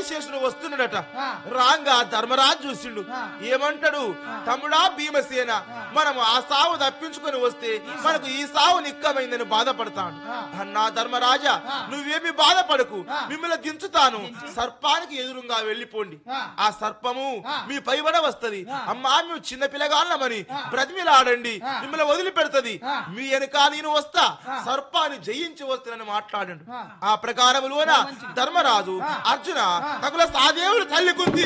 ఆదిశేషుడు వస్తున్నాడట ఆ. రాంగా ధర్మరాజు చూసిండు ఆ. ఏమంటాడు తమ్ముడా భీమసేన మనం ఆ సావు తప్పించుకొని వస్తే మనకు ఈ సావు నిక్కమైందని బాధపడతాడు ఆ. అన్నా ధర్మరాజా ఆ. నువ్వేమి బాధపడకు ఆ. మిమ్మల్ని దించుతాను సర్పానికి ఎదురుగా వెళ్ళిపోండి ఆ. ఆ సర్పము ఆ. మీ పైబడ వస్తది ఆ. అమ్మా మేము చిన్న పిల్లగాళ్ళమని ఆ. బ్రతిమిలాడండి ఆ. మిమ్మల్ని వదిలిపెడుతుంది ఆ. మీ వెనక నేను వస్తా ఆ. సర్పాన్ని జయించి వస్తానని మాట్లాడండు ఆ. ఆ ప్రకారములోన ధర్మరాజు ఆ. అర్జున ఆ. నకుల సాదేవుడు తల్లి కుంతి